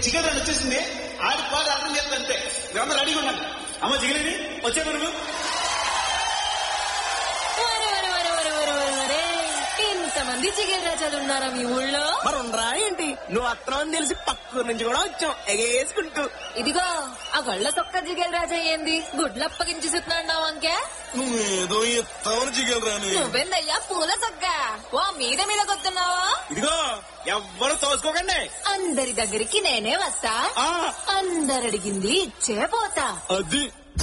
Chicken అని వచ్చేసింది ఆడి పాడు అర్థం చేస్తా అంతే మీరందరూ రెడీగా ఉన్నాను అమ్మ చికెన్ వచ్చే నువ్వు వరే, వరే, వరే, వరే, వరే, వరే, వరే. ఇంతమంది చికెన్ రాజాలు ఉన్నారా మీ ఊళ్ళో మరి ఉండరా ఏంటి నువ్వు అత్తనం అని తెలిసి పక్కూరు నుంచి కూడా వచ్చాం ఎగేసుకుంటూ ఇదిగో ఆ గళ్ళ సొక్క జిగేల్ రాజా ఏంది గుడ్లప్పగించి సుతున్నావు అంకే నువ్వేదో ఎత్తావని చికెన్ రాని నువ్వెందయ్యా పూల సొక్క ఓ మీద మీద కొత్తున్నావా ఇదిగో ఎవ్వరు తోసుకోకండి అందరి దగ్గరికి నేనే వస్తా ఆ అందరడిగింది ఇచ్చే పోతా అది